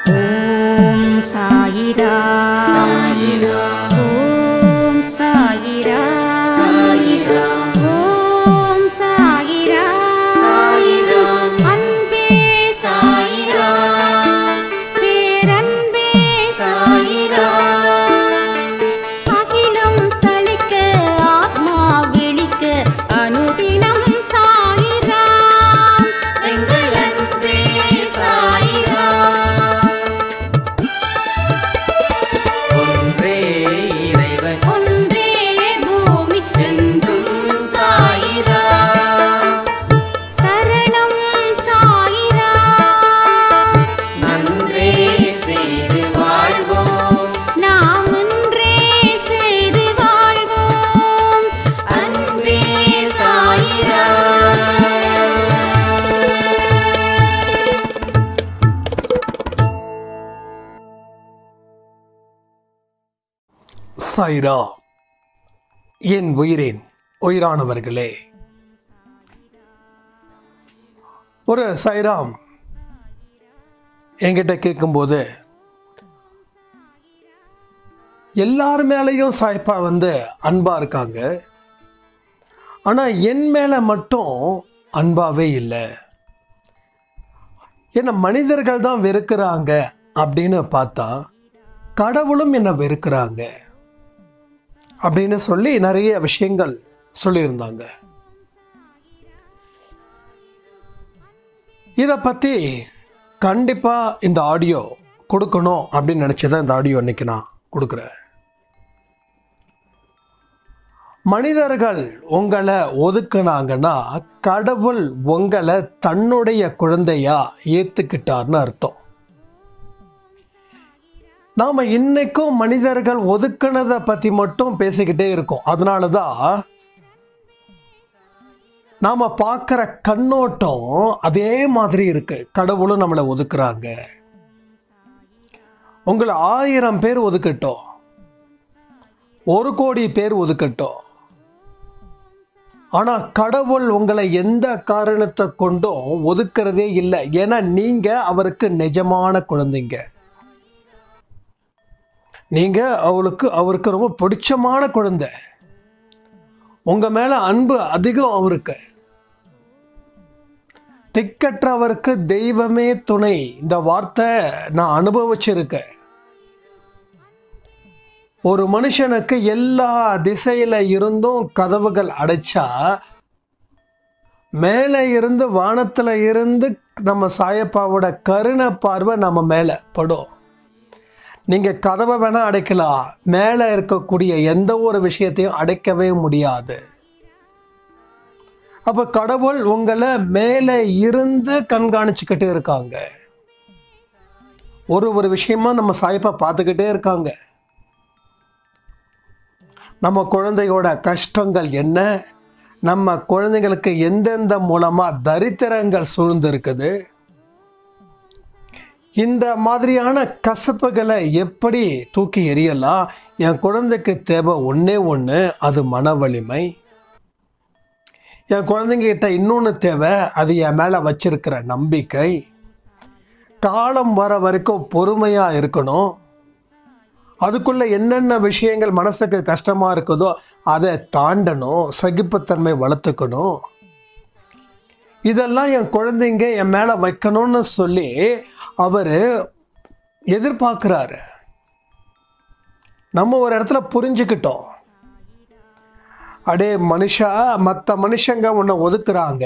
ஓம் சாயிரா சாயிரா ஓம் சாயிரா சாயிரா ஓம் சாயிரா சாயிரா அன்பே சாயிரா பேரன்பே சாயிரா அகிலம் தளிக்க ஆத்மா விழிக்க அனுதினம் சாயிரா எங்கள் அன்பே சாயிரா ஒன்றே இறைவன் ஒன்றே பூமிக்கென்றும் என்றும் சாயிரா சரணம் சாயிரா நன்றே செய்து வாழ்வோம் நாம் ஒன்றே செய்து வாழ்வோம் அன்பே சாயிரா சாய்ரா என் உயிரின் உயிரானவர்களே ஒரு சாய்ராம் என்கிட்ட கேட்கும்போது எல்லார் மேலேயும் சாய்ப்பா வந்து அன்பா இருக்காங்க ஆனால் என் மேலே மட்டும் அன்பாவே இல்லை என்ன மனிதர்கள் தான் வெறுக்கிறாங்க அப்படின்னு பார்த்தா கடவுளும் என்னை வெறுக்கிறாங்க அப்படின்னு சொல்லி நிறைய விஷயங்கள் சொல்லியிருந்தாங்க இதை பற்றி கண்டிப்பாக இந்த ஆடியோ கொடுக்கணும் அப்படின்னு நினச்சி தான் இந்த ஆடியோ இன்னைக்கு நான் கொடுக்குறேன் மனிதர்கள் உங்களை ஒதுக்குனாங்கன்னா கடவுள் உங்களை தன்னுடைய குழந்தையா ஏற்றுக்கிட்டார்னு அர்த்தம் நாம் இன்னைக்கும் மனிதர்கள் ஒதுக்குனதை பற்றி மட்டும் பேசிக்கிட்டே இருக்கோம் அதனால தான் நாம் பார்க்குற கண்ணோட்டம் அதே மாதிரி இருக்கு கடவுளும் நம்மளை ஒதுக்குறாங்க உங்களை ஆயிரம் பேர் ஒதுக்கட்டும் ஒரு கோடி பேர் ஒதுக்கட்டும் ஆனால் கடவுள் உங்களை எந்த காரணத்தை கொண்டும் ஒதுக்குறதே இல்லை ஏன்னா நீங்கள் அவருக்கு நிஜமான குழந்தைங்க நீங்க அவளுக்கு அவருக்கு ரொம்ப பிடிச்சமான குழந்தை உங்க மேல அன்பு அதிகம் அவருக்கு திக்கற்றவருக்கு தெய்வமே துணை இந்த வார்த்தை நான் அனுபவிச்சிருக்கேன் ஒரு மனுஷனுக்கு எல்லா திசையில இருந்தும் கதவுகள் அடைச்சா மேலே இருந்து வானத்துல இருந்து நம்ம சாயப்பாவோட கருணை பார்வை நம்ம மேல படும் நீங்க கதவை வேணா அடைக்கலாம் மேலே இருக்கக்கூடிய எந்த ஒரு விஷயத்தையும் அடைக்கவே முடியாது அப்ப கடவுள் உங்களை மேலே இருந்து கண்காணிச்சுக்கிட்டே இருக்காங்க ஒரு ஒரு விஷயமா நம்ம சாய்ப்பா பார்த்துக்கிட்டே இருக்காங்க நம்ம குழந்தையோட கஷ்டங்கள் என்ன நம்ம குழந்தைங்களுக்கு எந்தெந்த மூலமா தரித்திரங்கள் சூழ்ந்து இருக்குது இந்த மாதிரியான கசப்புகளை எப்படி தூக்கி எறியலாம் என் குழந்தைக்கு தேவை ஒன்றே ஒன்று அது மன வலிமை என் குழந்தைங்கிட்ட இன்னொன்று தேவை அது என் மேலே வச்சிருக்கிற நம்பிக்கை காலம் வர வரைக்கும் பொறுமையாக இருக்கணும் அதுக்குள்ள என்னென்ன விஷயங்கள் மனசுக்கு கஷ்டமாக இருக்குதோ அதை தாண்டணும் சகிப்புத்தன்மை வளர்த்துக்கணும் இதெல்லாம் என் குழந்தைங்க என் மேலே வைக்கணும்னு சொல்லி அவர் எதிர்பார்க்குறாரு நம்ம ஒரு இடத்துல புரிஞ்சுக்கிட்டோம் அடே மனுஷா மற்ற மனுஷங்க உன்னை ஒதுக்குறாங்க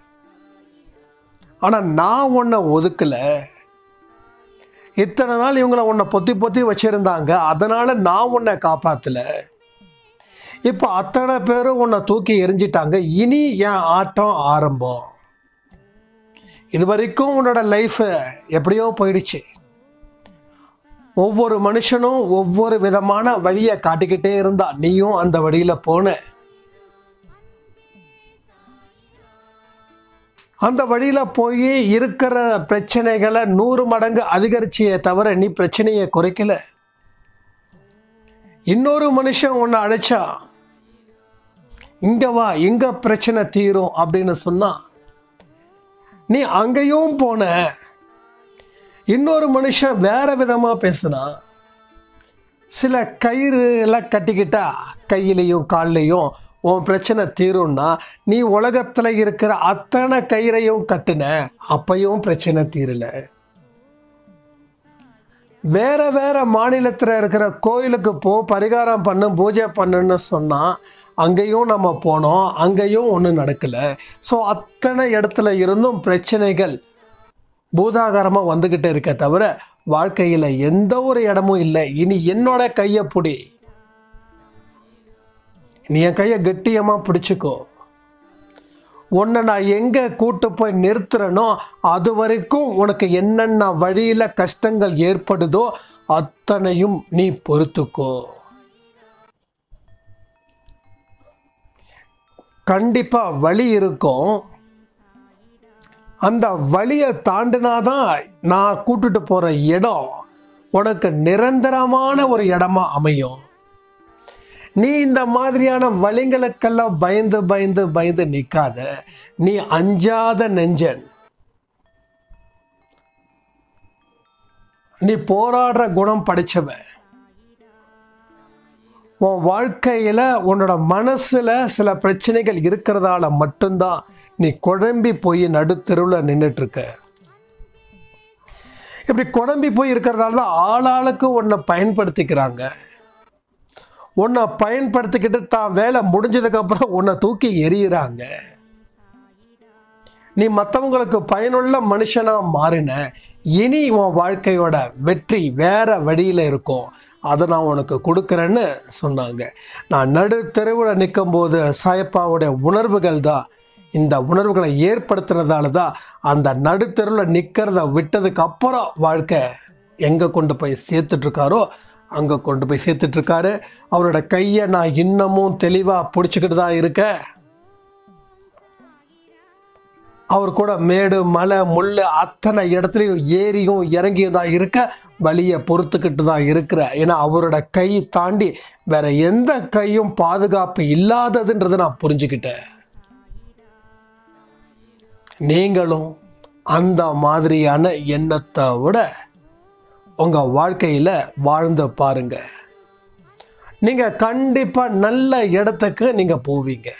ஆனால் நான் உன்னை ஒதுக்கலை இத்தனை நாள் இவங்கள உன்னை பொத்தி பொத்தி வச்சிருந்தாங்க அதனால நான் உன்னை காப்பாத்தல இப்போ அத்தனை பேரும் உன்னை தூக்கி எரிஞ்சிட்டாங்க இனி என் ஆட்டம் ஆரம்பம் இது வரைக்கும் உன்னோட லைஃப் எப்படியோ போயிடுச்சு ஒவ்வொரு மனுஷனும் ஒவ்வொரு விதமான வழியை காட்டிக்கிட்டே இருந்தா நீயும் அந்த வழியில போன அந்த வழியில போய் இருக்கிற பிரச்சனைகளை நூறு மடங்கு அதிகரிச்சியே தவிர நீ பிரச்சனையை குறைக்கல இன்னொரு மனுஷன் உன்னை அழைச்சா இங்க வா எங்க பிரச்சனை தீரும் அப்படின்னு சொன்னா நீ அங்கேயும் போன இன்னொரு மனுஷன் வேற விதமாக பேசுனா சில கயிறு எல்லாம் கட்டிக்கிட்டா கையிலையும் கால்லையும் உன் பிரச்சனை தீரும்னா நீ உலகத்தில் இருக்கிற அத்தனை கயிறையும் கட்டுன அப்பையும் பிரச்சனை தீரல வேற வேற மாநிலத்தில் இருக்கிற கோயிலுக்கு போ பரிகாரம் பண்ணு பூஜை பண்ணுன்னு சொன்னால் அங்கேயும் நம்ம போனோம் அங்கேயும் ஒன்றும் நடக்கலை ஸோ அத்தனை இடத்துல இருந்தும் பிரச்சனைகள் பூதாகாரமாக வந்துக்கிட்டே இருக்க தவிர வாழ்க்கையில் எந்த ஒரு இடமும் இல்லை இனி என்னோட கையை பிடி நீ என் கையை கெட்டியமாக பிடிச்சிக்கோ உன்னை நான் எங்கே கூட்டு போய் நிறுத்துறனோ அது வரைக்கும் உனக்கு என்னென்ன வழியில் கஷ்டங்கள் ஏற்படுதோ அத்தனையும் நீ பொறுத்துக்கோ கண்டிப்பாக வழி இருக்கும் அந்த வழியை தாண்டினாதான் நான் கூட்டுட்டு போகிற இடம் உனக்கு நிரந்தரமான ஒரு இடமா அமையும் நீ இந்த மாதிரியான வழிகளுக்கெல்லாம் பயந்து பயந்து பயந்து நிற்காத நீ அஞ்சாத நெஞ்சன் நீ போராடுற குணம் படிச்சவன் உன் வாழ்க்கையில் உன்னோட மனசில் சில பிரச்சனைகள் இருக்கிறதால மட்டும்தான் நீ குழம்பி போய் நடுத்தெருவில் நின்றுட்டு இருக்க இப்படி குழம்பி போய் இருக்கிறதால தான் ஆளாளுக்கு உன்னை பயன்படுத்திக்கிறாங்க உன்னை பயன்படுத்திக்கிட்டு தான் வேலை முடிஞ்சதுக்கப்புறம் உன்னை தூக்கி எறிகிறாங்க நீ மற்றவங்களுக்கு பயனுள்ள மனுஷனாக மாறின இனி உன் வாழ்க்கையோட வெற்றி வேற வழியில் இருக்கும் அதை நான் உனக்கு கொடுக்குறேன்னு சொன்னாங்க நான் நடு தெருவில் நிற்கும்போது சாயப்பாவுடைய உணர்வுகள் தான் இந்த உணர்வுகளை ஏற்படுத்துறதால தான் அந்த நடுத்தெருவில் நிற்கிறத விட்டதுக்கு அப்புறம் வாழ்க்கை எங்கே கொண்டு போய் சேர்த்துட்ருக்காரோ அங்கே கொண்டு போய் சேர்த்துட்ருக்காரு அவரோட கையை நான் இன்னமும் தெளிவாக பிடிச்சிக்கிட்டு தான் இருக்கேன் அவர் கூட மேடு மலை முள் அத்தனை இடத்துலையும் ஏறியும் இறங்கியும் தான் இருக்க வழியை பொறுத்துக்கிட்டு தான் இருக்கிற ஏன்னா அவரோட கை தாண்டி வேற எந்த கையும் பாதுகாப்பு இல்லாததுன்றதை நான் புரிஞ்சுக்கிட்டேன் நீங்களும் அந்த மாதிரியான எண்ணத்தை விட உங்கள் வாழ்க்கையில் வாழ்ந்து பாருங்க நீங்கள் கண்டிப்பாக நல்ல இடத்துக்கு நீங்கள் போவீங்க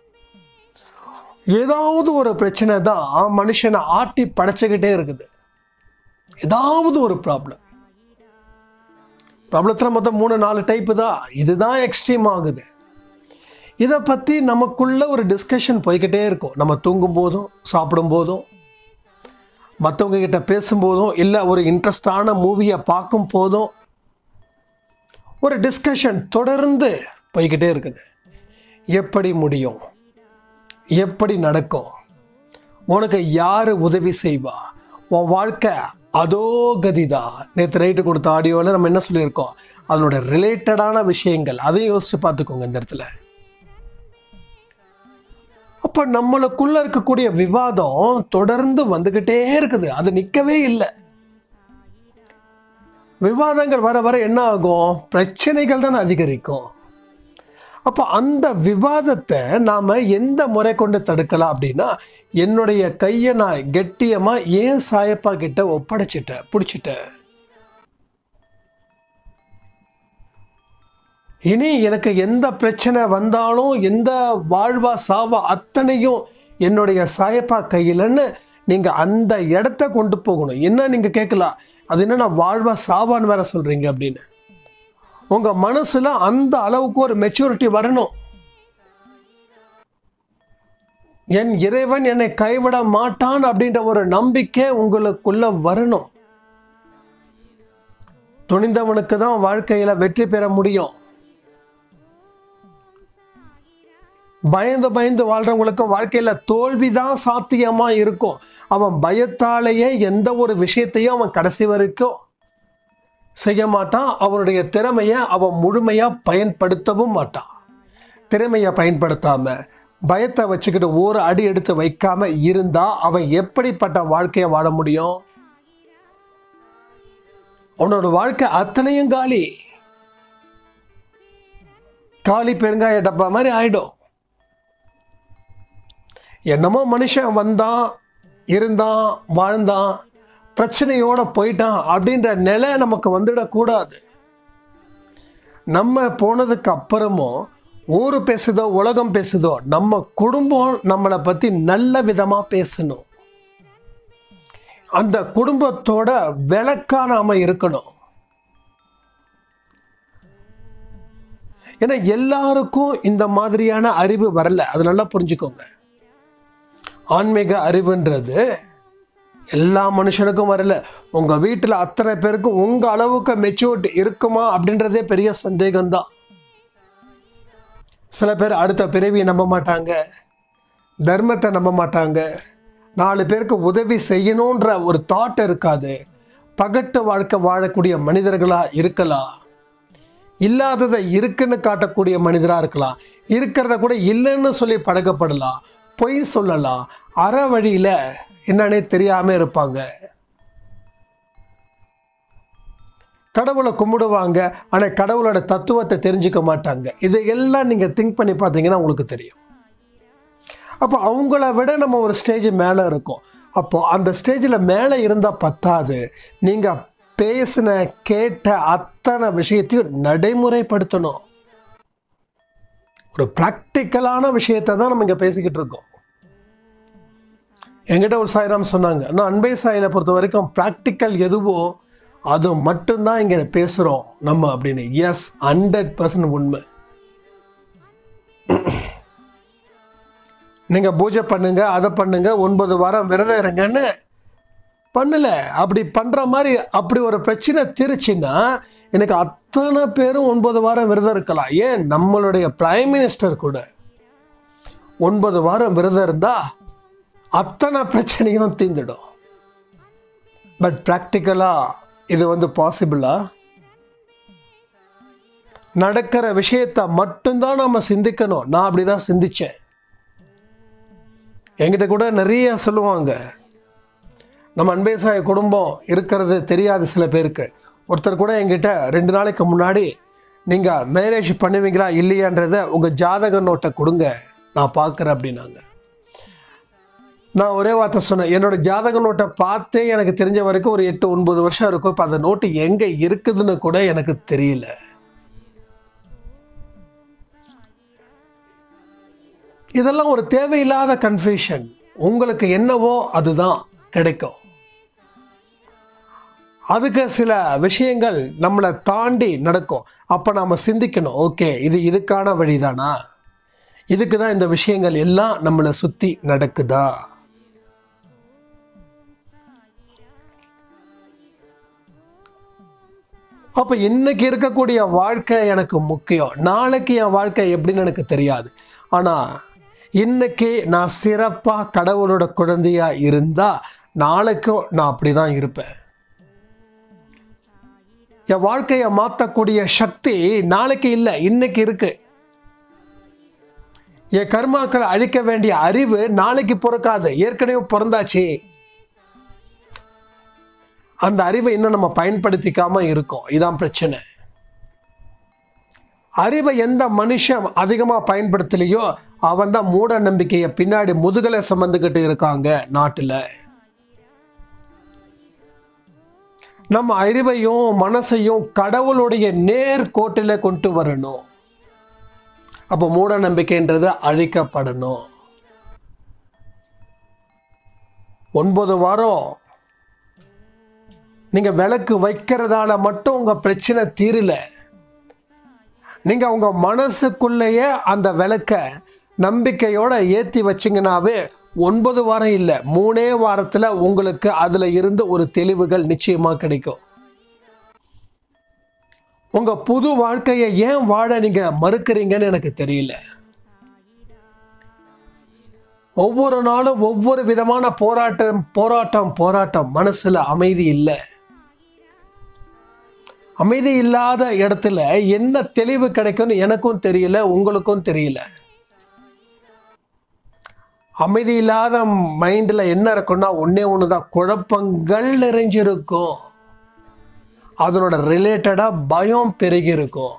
ஏதாவது ஒரு பிரச்சனை தான் மனுஷனை ஆட்டி படைச்சுக்கிட்டே இருக்குது ஏதாவது ஒரு ப்ராப்ளம் ப்ராப்ளத்தில் மொத்தம் மூணு நாலு டைப்பு தான் இதுதான் எக்ஸ்ட்ரீம் ஆகுது இதை பற்றி நமக்குள்ள ஒரு டிஸ்கஷன் போய்கிட்டே இருக்கும் நம்ம தூங்கும் போதும் சாப்பிடும் போதும் மற்றவங்க கிட்ட பேசும்போதும் இல்லை ஒரு இன்ட்ரெஸ்டான மூவியை பார்க்கும் போதும் ஒரு டிஸ்கஷன் தொடர்ந்து போய்கிட்டே இருக்குது எப்படி முடியும் எப்படி நடக்கும் உனக்கு யார் உதவி செய்வா உன் வாழ்க்கை அதோ கதிதா நேற்று நைட்டு கொடுத்த ஆடியோவில் நம்ம என்ன சொல்லியிருக்கோம் அதனோட ரிலேட்டடான விஷயங்கள் அதையும் யோசிச்சு பார்த்துக்கோங்க இந்த இடத்துல அப்போ நம்மளுக்குள்ள இருக்கக்கூடிய விவாதம் தொடர்ந்து வந்துக்கிட்டே இருக்குது அது நிற்கவே இல்லை விவாதங்கள் வர வர என்ன ஆகும் பிரச்சனைகள் தான் அதிகரிக்கும் அப்போ அந்த விவாதத்தை நாம் எந்த முறை கொண்டு தடுக்கலாம் அப்படின்னா என்னுடைய கையை நான் கெட்டியமாக ஏன் சாயப்பா கிட்ட ஒப்படைச்சிட்டேன் பிடிச்சிட்டேன் இனி எனக்கு எந்த பிரச்சனை வந்தாலும் எந்த வாழ்வா சாவா அத்தனையும் என்னுடைய சாயப்பா கையிலன்னு நீங்கள் அந்த இடத்த கொண்டு போகணும் என்ன நீங்கள் கேட்கலாம் அது என்ன நான் வாழ்வா சாவான்னு வேற சொல்கிறீங்க அப்படின்னு உங்கள் மனசில் அந்த அளவுக்கு ஒரு மெச்சூரிட்டி வரணும் என் இறைவன் என்னை கைவிட மாட்டான் அப்படின்ற ஒரு நம்பிக்கை உங்களுக்குள்ள வரணும் துணிந்தவனுக்கு தான் வாழ்க்கையில் வெற்றி பெற முடியும் பயந்து பயந்து வாழ்றவங்களுக்கு வாழ்க்கையில தோல்வி தான் சாத்தியமா இருக்கும் அவன் பயத்தாலேயே எந்த ஒரு விஷயத்தையும் அவன் கடைசி வரைக்கும் செய்ய மாட்டான் அவனுடைய திறமையை அவன் முழுமையா பயன்படுத்தவும் மாட்டான் திறமையை பயன்படுத்தாம பயத்தை வச்சுக்கிட்டு ஒரு அடி எடுத்து வைக்காம இருந்தா அவன் எப்படிப்பட்ட வாழ்க்கையை வாழ முடியும் அவனோட வாழ்க்கை அத்தனையும் காலி காலி பெருங்காய டப்பா மாதிரி ஆயிடும் என்னமோ மனுஷன் வந்தான் இருந்தான் வாழ்ந்தான் பிரச்சனையோட போயிட்டான் அப்படின்ற நிலை நமக்கு வந்துடக்கூடாது நம்ம போனதுக்கு அப்புறமும் ஊர் பேசுதோ உலகம் பேசுதோ நம்ம குடும்பம் நம்மளை பற்றி நல்ல விதமாக பேசணும் அந்த குடும்பத்தோட விளக்கா நாம இருக்கணும் ஏன்னா எல்லாருக்கும் இந்த மாதிரியான அறிவு வரல அது நல்லா புரிஞ்சுக்கோங்க ஆன்மீக அறிவுன்றது எல்லா மனுஷனுக்கும் வரல உங்க வீட்டில் அத்தனை பேருக்கும் உங்க அளவுக்கு மெச்சூரிட்டி இருக்குமா அப்படின்றதே பெரிய சந்தேகம்தான் சில பேர் அடுத்த பிறவியை நம்ப மாட்டாங்க தர்மத்தை நம்ப மாட்டாங்க நாலு பேருக்கு உதவி செய்யணுன்ற ஒரு தாட் இருக்காது பகட்டு வாழ்க்கை வாழக்கூடிய மனிதர்களா இருக்கலாம் இல்லாததை இருக்குன்னு காட்டக்கூடிய மனிதராக இருக்கலாம் இருக்கிறத கூட இல்லைன்னு சொல்லி பழக்கப்படலாம் பொய் சொல்லலாம் அற வழியில் என்னன்னே தெரியாமல் இருப்பாங்க கடவுளை கும்பிடுவாங்க ஆனால் கடவுளோட தத்துவத்தை தெரிஞ்சுக்க மாட்டாங்க இதையெல்லாம் நீங்கள் திங்க் பண்ணி பார்த்தீங்கன்னா உங்களுக்கு தெரியும் அப்போ அவங்கள விட நம்ம ஒரு ஸ்டேஜ் மேலே இருக்கோம் அப்போ அந்த ஸ்டேஜில் மேலே இருந்தால் பத்தாது நீங்கள் பேசின கேட்ட அத்தனை விஷயத்தையும் நடைமுறைப்படுத்தணும் ஒரு ப்ராக்டிக்கலான விஷயத்தை தான் நம்ம இங்கே பேசிக்கிட்டு இருக்கோம் என்கிட்ட ஒரு சாய்ராம் சொன்னாங்க நான் அன்பை சாயில பொறுத்த வரைக்கும் ப்ராக்டிக்கல் எதுவோ அது மட்டும்தான் இங்கே பேசுகிறோம் நம்ம அப்படின்னு எஸ் ஹண்ட்ரட் பர்சன்ட் உண்மை நீங்கள் பூஜை பண்ணுங்க அதை பண்ணுங்க ஒன்பது வாரம் விரதம் இருங்கன்னு பண்ணல அப்படி பண்ணுற மாதிரி அப்படி ஒரு பிரச்சனை திருச்சுன்னா எனக்கு அத்தனை பேரும் ஒன்பது வாரம் விரதம் இருக்கலாம் ஏன் நம்மளுடைய பிரைம் மினிஸ்டர் கூட ஒன்பது வாரம் விரதம் இருந்தா அத்தனை பிரச்சனையும் தீர்ந்துடும் பட் ப்ராக்டிக்கலாக இது வந்து பாசிபிளா நடக்கிற விஷயத்தை மட்டும்தான் நாம் சிந்திக்கணும் நான் அப்படி தான் சிந்திச்சேன் என்கிட்ட கூட நிறைய சொல்லுவாங்க நம்ம அன்பேசாய குடும்பம் இருக்கிறது தெரியாது சில பேருக்கு ஒருத்தர் கூட என்கிட்ட ரெண்டு நாளைக்கு முன்னாடி நீங்கள் மேரேஜ் பண்ணுவீங்களா இல்லையான்றத உங்கள் ஜாதக நோட்டை கொடுங்க நான் பார்க்குறேன் அப்படின்னாங்க நான் ஒரே வார்த்தை சொன்னேன் என்னோட ஜாதக நோட்டை பார்த்தே எனக்கு தெரிஞ்ச வரைக்கும் ஒரு எட்டு ஒன்பது வருஷம் இருக்கும் இப்போ அந்த நோட்டு எங்கே இருக்குதுன்னு கூட எனக்கு தெரியல இதெல்லாம் ஒரு தேவையில்லாத கன்ஃபியூஷன் உங்களுக்கு என்னவோ அதுதான் கிடைக்கும் அதுக்கு சில விஷயங்கள் நம்மளை தாண்டி நடக்கும் அப்போ நாம் சிந்திக்கணும் ஓகே இது இதுக்கான வழிதானா இதுக்கு தான் இந்த விஷயங்கள் எல்லாம் நம்மளை சுற்றி நடக்குதா அப்போ இன்னைக்கு இருக்கக்கூடிய வாழ்க்கை எனக்கு முக்கியம் நாளைக்கு என் வாழ்க்கை எப்படின்னு எனக்கு தெரியாது ஆனால் இன்னைக்கு நான் சிறப்பாக கடவுளோட குழந்தையா இருந்தால் நாளைக்கும் நான் அப்படி தான் இருப்பேன் என் வாழ்க்கையை மாற்றக்கூடிய சக்தி நாளைக்கு இல்லை இன்னைக்கு இருக்கு என் கர்மாக்களை அழிக்க வேண்டிய அறிவு நாளைக்கு பிறக்காது ஏற்கனவே பிறந்தாச்சு அந்த அறிவை இன்னும் நம்ம பயன்படுத்திக்காம இருக்கோம் இதான் பிரச்சனை அறிவை எந்த மனுஷன் அதிகமாக பயன்படுத்தலையோ அவன் தான் மூட நம்பிக்கையை பின்னாடி முதுகலை சுமந்துக்கிட்டு இருக்காங்க நாட்டில் நம்ம அறிவையும் மனசையும் கடவுளுடைய நேர்கோட்டில் கொண்டு வரணும் அப்போ மூட நம்பிக்கைன்றது அழிக்கப்படணும் ஒன்பது வாரம் நீங்கள் விளக்கு வைக்கிறதால மட்டும் உங்கள் பிரச்சனை தீரல நீங்கள் உங்கள் மனசுக்குள்ளேயே அந்த விளக்கை நம்பிக்கையோட ஏற்றி வச்சிங்கனாவே ஒன்பது வாரம் இல்லை மூணே வாரத்தில் உங்களுக்கு அதில் இருந்து ஒரு தெளிவுகள் நிச்சயமாக கிடைக்கும் உங்கள் புது வாழ்க்கையை ஏன் வாழ நீங்கள் மறுக்கிறீங்கன்னு எனக்கு தெரியல ஒவ்வொரு நாளும் ஒவ்வொரு விதமான போராட்டம் போராட்டம் போராட்டம் மனசுல அமைதி இல்லை அமைதி இல்லாத இடத்துல என்ன தெளிவு கிடைக்கும்னு எனக்கும் தெரியல உங்களுக்கும் தெரியல அமைதி இல்லாத மைண்டில் என்ன இருக்கும்னா ஒன்றே ஒன்று தான் குழப்பங்கள் நிறைஞ்சிருக்கும் அதனோட ரிலேட்டடாக பயம் பெருகி இருக்கும்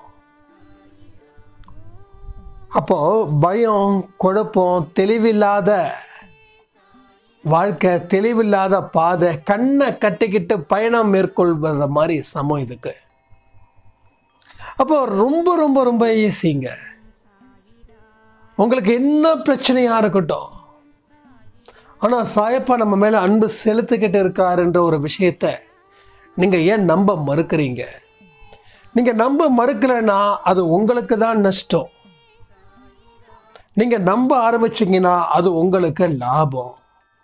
அப்போ பயம் குழப்பம் தெளிவில்லாத வாழ்க்கை தெளிவில்லாத பாதை கண்ணை கட்டிக்கிட்டு பயணம் மேற்கொள்வத மாதிரி சமம் இதுக்கு அப்போ ரொம்ப ரொம்ப ரொம்ப ஈஸிங்க உங்களுக்கு என்ன பிரச்சனையா இருக்கட்டும் ஆனால் சாயப்பா நம்ம மேலே அன்பு செலுத்திக்கிட்டு இருக்காருன்ற ஒரு விஷயத்த நீங்கள் ஏன் நம்ப மறுக்கிறீங்க நீங்கள் நம்ப மறுக்கலைன்னா அது உங்களுக்கு தான் நஷ்டம் நீங்கள் நம்ப ஆரம்பிச்சீங்கன்னா அது உங்களுக்கு லாபம்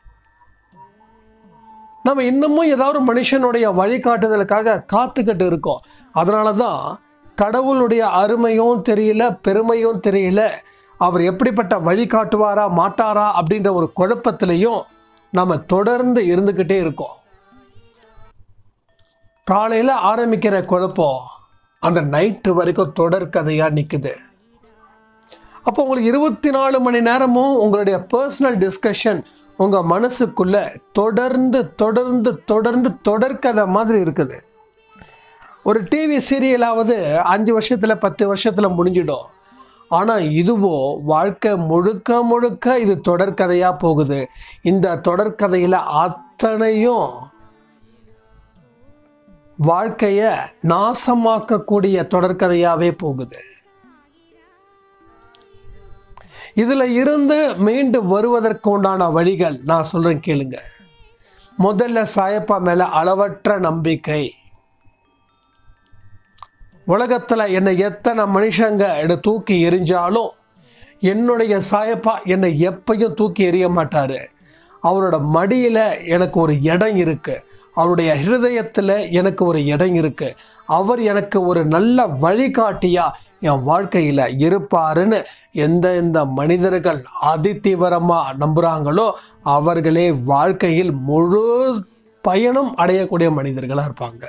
நம்ம இன்னமும் ஏதாவது ஒரு மனுஷனுடைய வழிகாட்டுதலுக்காக காத்துக்கிட்டு இருக்கோம் அதனால தான் கடவுளுடைய அருமையும் தெரியல பெருமையும் தெரியல அவர் எப்படிப்பட்ட வழிகாட்டுவாரா மாட்டாரா அப்படின்ற ஒரு குழப்பத்திலையும் நம்ம தொடர்ந்து இருந்துக்கிட்டே இருக்கோம் காலையில் ஆரம்பிக்கிற குழப்பம் அந்த நைட்டு வரைக்கும் தொடர் கதையாக நிற்குது அப்போ உங்களுக்கு இருபத்தி நாலு மணி நேரமும் உங்களுடைய பர்சனல் டிஸ்கஷன் உங்கள் மனசுக்குள்ள தொடர்ந்து தொடர்ந்து தொடர்ந்து தொடர்கதை மாதிரி இருக்குது ஒரு டிவி சீரியலாவது அஞ்சு வருஷத்தில் பத்து வருஷத்தில் முடிஞ்சிடும் ஆனால் இதுவோ வாழ்க்கை முழுக்க முழுக்க இது தொடர்கதையாக போகுது இந்த தொடர்கதையில் அத்தனையும் வாழ்க்கையை நாசமாக்கக்கூடிய தொடர்கதையாகவே போகுது இதில் இருந்து மீண்டு வருவதற்கு உண்டான வழிகள் நான் சொல்கிறேன் கேளுங்க முதல்ல சாயப்பா மேலே அளவற்ற நம்பிக்கை உலகத்தில் என்னை எத்தனை மனுஷங்க என்னை தூக்கி எரிஞ்சாலும் என்னுடைய சாயப்பா என்னை எப்பையும் தூக்கி எறிய மாட்டார் அவரோட மடியில் எனக்கு ஒரு இடம் இருக்குது அவருடைய ஹிருதயத்தில் எனக்கு ஒரு இடம் இருக்குது அவர் எனக்கு ஒரு நல்ல வழிகாட்டியாக என் வாழ்க்கையில் இருப்பாருன்னு எந்த எந்த மனிதர்கள் அதிதீவிரமாக நம்புகிறாங்களோ அவர்களே வாழ்க்கையில் முழு பயணம் அடையக்கூடிய மனிதர்களாக இருப்பாங்க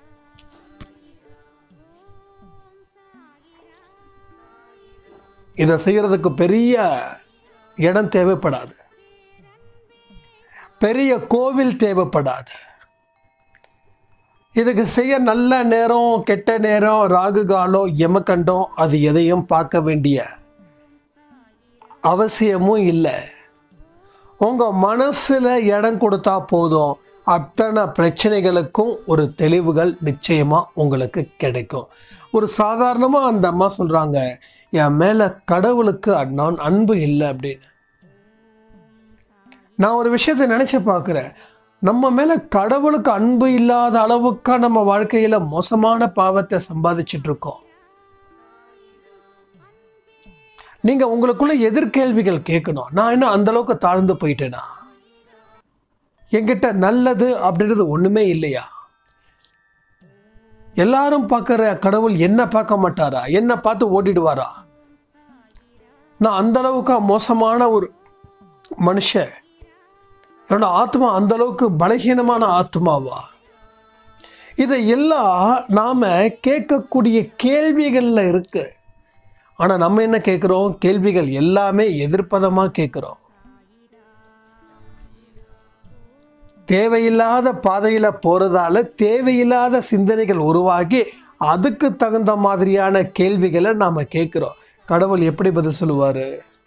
இதை செய்கிறதுக்கு பெரிய இடம் தேவைப்படாது பெரிய கோவில் தேவைப்படாது இதுக்கு செய்ய நல்ல நேரம் கெட்ட நேரம் ராகு காலம் எமக்கண்டம் அது எதையும் பார்க்க வேண்டிய அவசியமும் இல்லை உங்கள் மனசில் இடம் கொடுத்தா போதும் அத்தனை பிரச்சனைகளுக்கும் ஒரு தெளிவுகள் நிச்சயமாக உங்களுக்கு கிடைக்கும் ஒரு சாதாரணமாக அந்த அம்மா சொல்கிறாங்க என் மேலே கடவுளுக்கு நான் அன்பு இல்லை அப்படின்னு நான் ஒரு விஷயத்தை நினச்சி பார்க்குறேன் நம்ம மேலே கடவுளுக்கு அன்பு இல்லாத அளவுக்கா நம்ம வாழ்க்கையில் மோசமான பாவத்தை சம்பாதிச்சிட்டு இருக்கோம் நீங்கள் உங்களுக்குள்ள எதிர்கேள்விகள் கேட்கணும் நான் என்ன அந்த அளவுக்கு தாழ்ந்து போயிட்டேனா என்கிட்ட நல்லது அப்படின்றது ஒன்றுமே இல்லையா எல்லாரும் பார்க்குற கடவுள் என்ன பார்க்க மாட்டாரா என்ன பார்த்து ஓடிடுவாரா நான் அந்த அளவுக்கு மோசமான ஒரு மனுஷன் என்னோட ஆத்மா அந்த அளவுக்கு பலகீனமான ஆத்மாவா இதை எல்லாம் நாம் கேட்கக்கூடிய கேள்விகளில் இருக்கு ஆனால் நம்ம என்ன கேட்குறோம் கேள்விகள் எல்லாமே எதிர்ப்பதமாக கேட்குறோம் தேவையில்லாத பாதையில் போகிறதால தேவையில்லாத சிந்தனைகள் உருவாகி அதுக்கு தகுந்த மாதிரியான கேள்விகளை நாம் கேட்குறோம் கடவுள் எப்படி பதில் சொல்லுவார்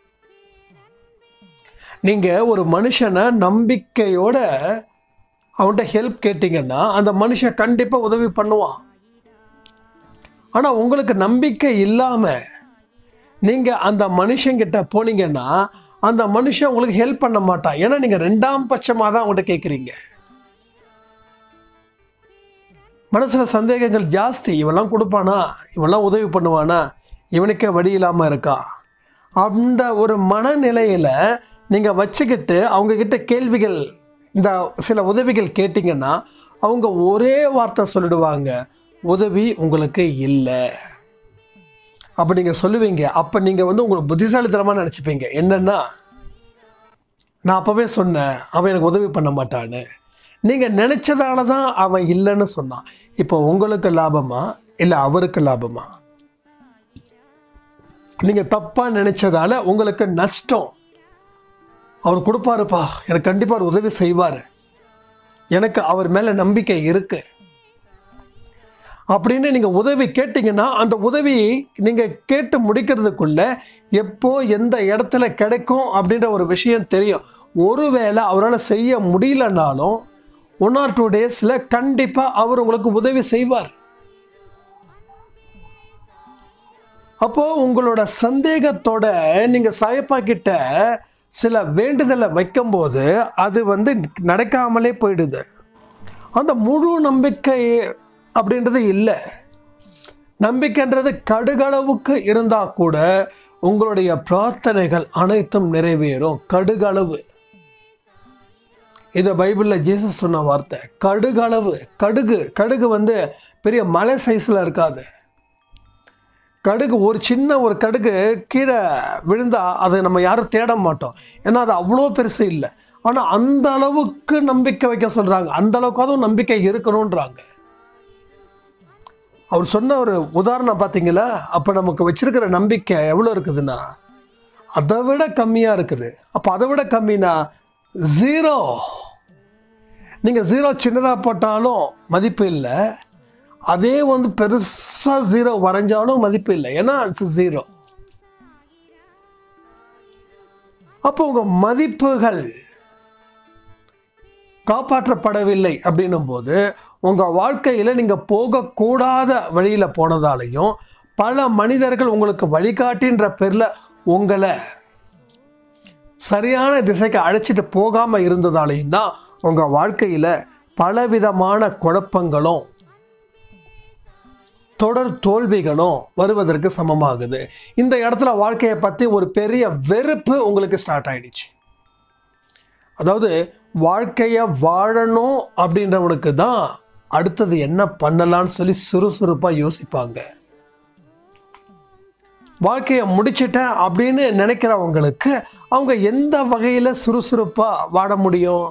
நீங்கள் ஒரு மனுஷனை நம்பிக்கையோட அவன்கிட்ட ஹெல்ப் கேட்டிங்கன்னா அந்த மனுஷன் கண்டிப்பாக உதவி பண்ணுவான் ஆனால் உங்களுக்கு நம்பிக்கை இல்லாமல் நீங்கள் அந்த மனுஷங்கிட்ட போனீங்கன்னா அந்த மனுஷன் உங்களுக்கு ஹெல்ப் பண்ண மாட்டான் ஏன்னா நீங்கள் ரெண்டாம் பட்சமாக தான் அவங்ககிட்ட கேட்குறீங்க மனசில் சந்தேகங்கள் ஜாஸ்தி இவெல்லாம் கொடுப்பானா இவெல்லாம் உதவி பண்ணுவானா இவனுக்கே வழி இல்லாமல் இருக்கான் அந்த ஒரு மனநிலையில் நீங்கள் வச்சுக்கிட்டு அவங்கக்கிட்ட கேள்விகள் இந்த சில உதவிகள் கேட்டிங்கன்னா அவங்க ஒரே வார்த்தை சொல்லிடுவாங்க உதவி உங்களுக்கு இல்லை அப்போ நீங்கள் சொல்லுவீங்க அப்போ நீங்கள் வந்து உங்களை புத்திசாலித்தனமாக நினச்சிப்பீங்க என்னென்னா நான் அப்போவே சொன்னேன் அவன் எனக்கு உதவி பண்ண மாட்டான்னு நீங்கள் நினச்சதால தான் அவன் இல்லைன்னு சொன்னான் இப்போ உங்களுக்கு லாபமா இல்லை அவருக்கு லாபமா நீங்கள் தப்பாக நினச்சதால உங்களுக்கு நஷ்டம் அவர் கொடுப்பாருப்பா எனக்கு கண்டிப்பாக அவர் உதவி செய்வார் எனக்கு அவர் மேலே நம்பிக்கை இருக்கு அப்படின்னு நீங்கள் உதவி கேட்டிங்கன்னா அந்த உதவி நீங்கள் கேட்டு முடிக்கிறதுக்குள்ள எப்போ எந்த இடத்துல கிடைக்கும் அப்படின்ற ஒரு விஷயம் தெரியும் ஒருவேளை அவரால் செய்ய முடியலனாலும் ஒன் ஆர் டூ டேஸில் கண்டிப்பாக அவர் உங்களுக்கு உதவி செய்வார் அப்போ உங்களோட சந்தேகத்தோட நீங்க சாயப்பா கிட்ட சில வேண்டுதலை வைக்கும்போது அது வந்து நடக்காமலே போயிடுது அந்த முழு நம்பிக்கை அப்படின்றது இல்லை நம்பிக்கைன்றது கடுகளவுக்கு இருந்தா கூட உங்களுடைய பிரார்த்தனைகள் அனைத்தும் நிறைவேறும் கடுகளவு இதை பைபிளில் ஜீசஸ் சொன்ன வார்த்தை கடுகளவு கடுகு கடுகு வந்து பெரிய மலை சைஸில் இருக்காது கடுகு ஒரு சின்ன ஒரு கடுகு கீழே விழுந்தா அதை நம்ம யாரும் தேட மாட்டோம் ஏன்னா அது அவ்வளோ பெருசு இல்லை ஆனால் அந்த அளவுக்கு நம்பிக்கை வைக்க சொல்கிறாங்க அந்த அளவுக்கு அதுவும் நம்பிக்கை இருக்கணுன்றாங்க அவர் சொன்ன ஒரு உதாரணம் பார்த்தீங்களா அப்போ நமக்கு வச்சிருக்கிற நம்பிக்கை எவ்வளோ இருக்குதுன்னா அதை விட கம்மியாக இருக்குது அப்போ அதை விட கம்மினா ஜீரோ நீங்கள் ஜீரோ சின்னதாக போட்டாலும் மதிப்பு இல்லை அதே வந்து பெருசாக ஜீரோ வரைஞ்சாலும் மதிப்பு இல்லை ஏன்னா இட்ஸ் ஜீரோ அப்போ உங்கள் மதிப்புகள் காப்பாற்றப்படவில்லை அப்படின்னும் போது உங்கள் வாழ்க்கையில் நீங்கள் போகக்கூடாத வழியில் போனதாலையும் பல மனிதர்கள் உங்களுக்கு வழிகாட்டின்ற பேரில் உங்களை சரியான திசைக்கு அழைச்சிட்டு போகாமல் இருந்ததாலையும் தான் உங்கள் வாழ்க்கையில் பலவிதமான குழப்பங்களும் தொடர் தோல்விகளும் வருவதற்கு சமமாகுது இந்த இடத்துல வாழ்க்கையை பற்றி ஒரு பெரிய வெறுப்பு உங்களுக்கு ஸ்டார்ட் ஆயிடுச்சு அதாவது வாழ்க்கையை வாழணும் அப்படின்றவனுக்கு தான் அடுத்தது என்ன பண்ணலாம்னு சொல்லி சுறுசுறுப்பாக யோசிப்பாங்க வாழ்க்கையை முடிச்சிட்டேன் அப்படின்னு நினைக்கிறவங்களுக்கு அவங்க எந்த வகையில் சுறுசுறுப்பாக வாழ முடியும்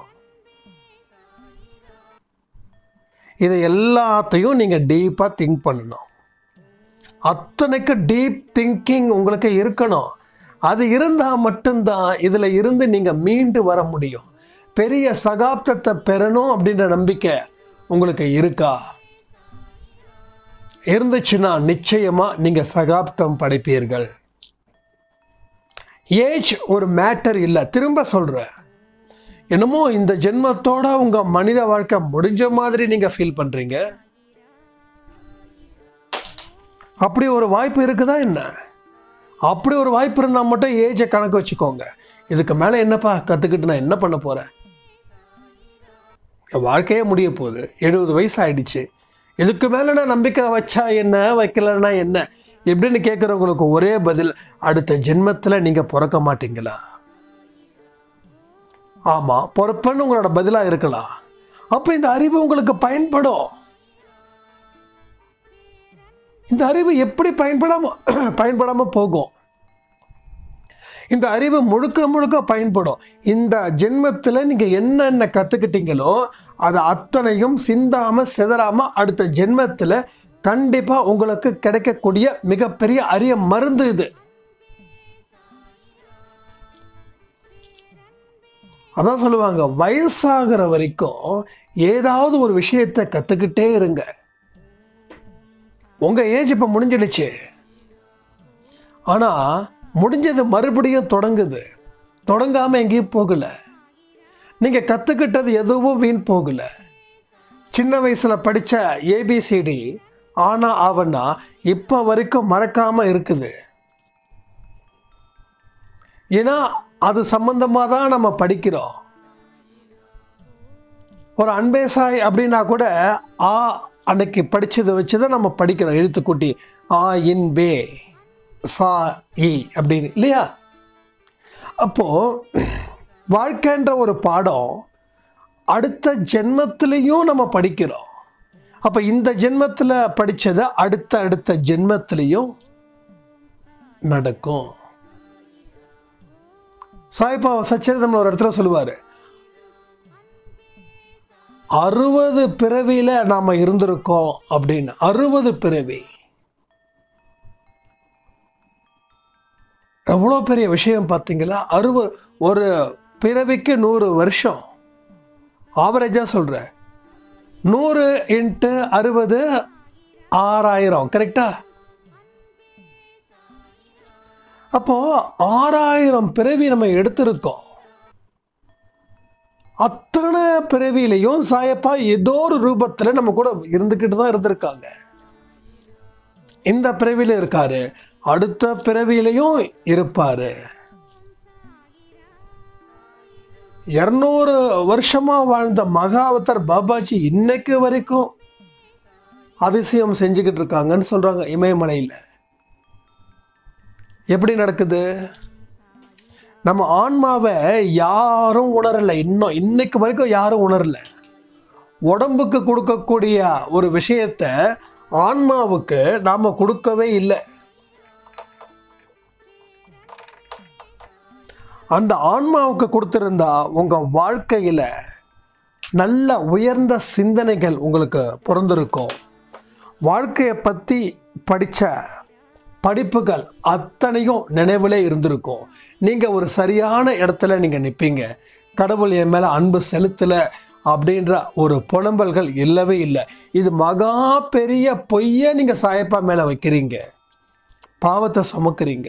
இதை எல்லாத்தையும் நீங்கள் டீப்பாக திங்க் பண்ணணும் அத்தனைக்கு டீப் திங்கிங் உங்களுக்கு இருக்கணும் அது இருந்தால் மட்டும்தான் இதில் இருந்து நீங்கள் மீண்டு வர முடியும் பெரிய சகாப்தத்தை பெறணும் அப்படின்ற நம்பிக்கை உங்களுக்கு இருக்கா இருந்துச்சுன்னா நிச்சயமாக நீங்கள் சகாப்தம் படைப்பீர்கள் ஏஜ் ஒரு மேட்டர் இல்லை திரும்ப சொல்கிறேன் என்னமோ இந்த ஜென்மத்தோட உங்க மனித வாழ்க்கை முடிஞ்ச மாதிரி நீங்க ஃபீல் பண்றீங்க அப்படி ஒரு வாய்ப்பு இருக்குதா என்ன அப்படி ஒரு வாய்ப்பு இருந்தால் மட்டும் ஏஜை கணக்கு வச்சுக்கோங்க இதுக்கு மேலே என்னப்பா கற்றுக்கிட்டு நான் என்ன பண்ண போகிறேன் என் வாழ்க்கையே முடிய போகுது எழுபது வயசு ஆயிடுச்சு இதுக்கு மேலே நான் நம்பிக்கை வச்சா என்ன வைக்கலன்னா என்ன எப்படின்னு கேட்குறவங்களுக்கு ஒரே பதில் அடுத்த ஜென்மத்தில் நீங்கள் பிறக்க மாட்டீங்களா ஆமாம் பொறுப்புன்னு உங்களோட பதிலாக இருக்கலாம் அப்போ இந்த அறிவு உங்களுக்கு பயன்படும் இந்த அறிவு எப்படி பயன்படாம பயன்படாம போகும் இந்த அறிவு முழுக்க முழுக்க பயன்படும் இந்த ஜென்மத்தில் நீங்கள் என்னென்ன கற்றுக்கிட்டீங்களோ அது அத்தனையும் சிந்தாமல் சிதறாமல் அடுத்த ஜென்மத்தில் கண்டிப்பாக உங்களுக்கு கிடைக்கக்கூடிய மிகப்பெரிய அரிய மருந்து இது அதான் சொல்லுவாங்க வயசாகிற வரைக்கும் ஏதாவது ஒரு விஷயத்தை கற்றுக்கிட்டே இருங்க உங்கள் ஏஜ் இப்போ முடிஞ்சிடுச்சு ஆனால் முடிஞ்சது மறுபடியும் தொடங்குது தொடங்காமல் எங்கேயும் போகலை நீங்கள் கற்றுக்கிட்டது எதுவும் வீண் போகலை சின்ன வயசில் படித்த ஏபிசிடி ஆனா ஆவன்னா இப்போ வரைக்கும் மறக்காமல் இருக்குது ஏன்னா அது சம்பந்தமாக தான் நம்ம படிக்கிறோம் ஒரு அன்பேசாய் அப்படின்னா கூட ஆ அன்னைக்கு படித்ததை வச்சு தான் நம்ம படிக்கிறோம் எழுத்துக்கூட்டி ஆ இன் பே சா இ அப்படின்னு இல்லையா அப்போது வாழ்க்கைன்ற ஒரு பாடம் அடுத்த ஜென்மத்திலையும் நம்ம படிக்கிறோம் அப்போ இந்த ஜென்மத்தில் படித்ததை அடுத்த அடுத்த ஜென்மத்திலையும் நடக்கும் சாய்பா சச்சரிதம்ல ஒரு இடத்துல சொல்லுவார் அறுபது பிறவியில் நாம் இருந்திருக்கோம் அப்படின்னு அறுபது பிறவி எவ்வளோ பெரிய விஷயம் பார்த்தீங்களா அறுபது ஒரு பிறவிக்கு நூறு வருஷம் ஆவரேஜாக சொல்கிறேன் நூறு இன்ட்டு அறுபது ஆறாயிரம் கரெக்டா அப்போ ஆறாயிரம் பிறவி நம்ம எடுத்திருக்கோம் அத்தனை பிறவியிலையும் சாயப்பா ஏதோ ஒரு ரூபத்துல நம்ம கூட இருந்துக்கிட்டு தான் இருந்திருக்காங்க இந்த பிறவியில இருக்காரு அடுத்த பிறவியிலையும் இருப்பாரு இருநூறு வருஷமா வாழ்ந்த மகாவதர் பாபாஜி இன்னைக்கு வரைக்கும் அதிசயம் செஞ்சுக்கிட்டு இருக்காங்கன்னு சொல்றாங்க இமயமலையில் எப்படி நடக்குது நம்ம ஆன்மாவை யாரும் உணரல இன்னும் இன்னைக்கு வரைக்கும் யாரும் உணரல உடம்புக்கு கொடுக்கக்கூடிய ஒரு விஷயத்த ஆன்மாவுக்கு நாம கொடுக்கவே இல்லை அந்த ஆன்மாவுக்கு கொடுத்திருந்தா உங்க வாழ்க்கையில நல்ல உயர்ந்த சிந்தனைகள் உங்களுக்கு பிறந்திருக்கும் வாழ்க்கையை பற்றி படித்த படிப்புகள் அத்தனையும் நினைவிலே இருந்திருக்கும் நீங்கள் ஒரு சரியான இடத்துல நீங்கள் நிற்பீங்க கடவுள் என் மேலே அன்பு செலுத்தலை அப்படின்ற ஒரு புலம்பல்கள் இல்லவே இல்லை இது மகா பெரிய பொய்யை நீங்கள் சாயப்பா மேலே வைக்கிறீங்க பாவத்தை சுமக்கிறீங்க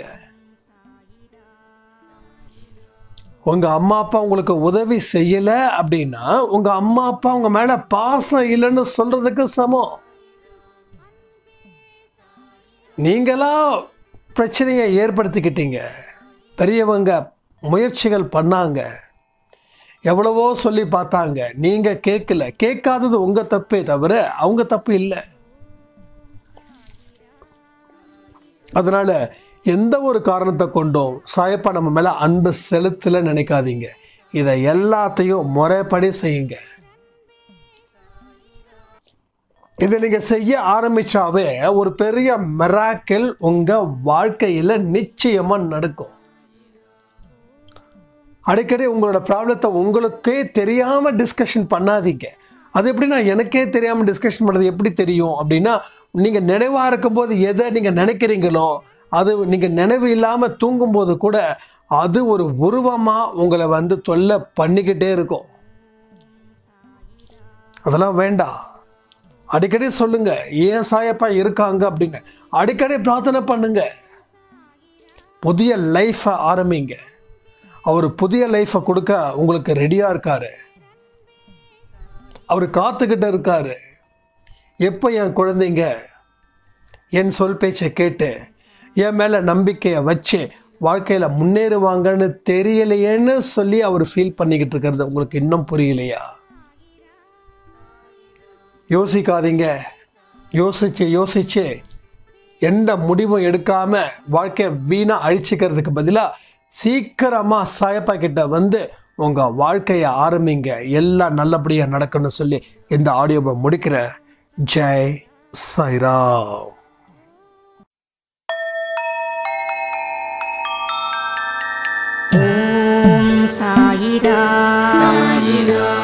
உங்க அம்மா அப்பா உங்களுக்கு உதவி செய்யல அப்படின்னா உங்க அம்மா அப்பா உங்க மேல பாசம் இல்லைன்னு சொல்றதுக்கு சமம் நீங்களா பிரச்சனையை ஏற்படுத்திக்கிட்டீங்க பெரியவங்க முயற்சிகள் பண்ணாங்க எவ்வளவோ சொல்லி பார்த்தாங்க நீங்க கேட்கல கேட்காதது உங்க தப்பே தவிர அவங்க தப்பு இல்லை அதனால எந்த ஒரு காரணத்தை கொண்டும் சாயப்பா நம்ம மேல அன்பு செலுத்தல நினைக்காதீங்க இதை எல்லாத்தையும் முறைப்படி செய்யுங்க இதை நீங்க செய்ய ஆரம்பிச்சாவே ஒரு பெரிய மெராக்கிள் உங்க வாழ்க்கையில நிச்சயமா நடக்கும் அடிக்கடி உங்களோட ப்ராப்ளத்தை உங்களுக்கே தெரியாம டிஸ்கஷன் பண்ணாதீங்க அது எப்படின்னா எனக்கே தெரியாம டிஸ்கஷன் பண்ணது எப்படி தெரியும் அப்படின்னா நீங்க நினைவா இருக்கும்போது எதை நீங்க நினைக்கிறீங்களோ அது நீங்க நினைவு இல்லாம தூங்கும்போது கூட அது ஒரு உருவமா உங்களை வந்து தொல்லை பண்ணிக்கிட்டே இருக்கும் அதெல்லாம் வேண்டாம் அடிக்கடி சொல்லுங்க ஏன் சாயப்பா இருக்காங்க அப்படின்னு அடிக்கடி பிரார்த்தனை பண்ணுங்க புதிய லைஃப்பை ஆரம்பிங்க அவர் புதிய லைஃப்பை கொடுக்க உங்களுக்கு ரெடியா இருக்காரு அவர் காத்துக்கிட்டு இருக்காரு எப்போ என் குழந்தைங்க என் சொல் பேச்சை கேட்டு என் மேலே நம்பிக்கையை வச்சு வாழ்க்கையில் முன்னேறுவாங்கன்னு தெரியலையேன்னு சொல்லி அவர் ஃபீல் பண்ணிக்கிட்டு இருக்கிறது உங்களுக்கு இன்னும் புரியலையா யோசிக்காதீங்க யோசிச்சு யோசிச்சு எந்த முடிவும் எடுக்காம வாழ்க்கையை வீணா அழிச்சிக்கிறதுக்கு பதிலாக சீக்கிரமா சாயப்பா கிட்ட வந்து உங்க வாழ்க்கையை ஆரம்பிங்க எல்லாம் நல்லபடியா நடக்கணும்னு சொல்லி இந்த ஆடியோவை முடிக்கிற ஜெய் சாய்ராம் ஓம் சாயிரா சாயிரா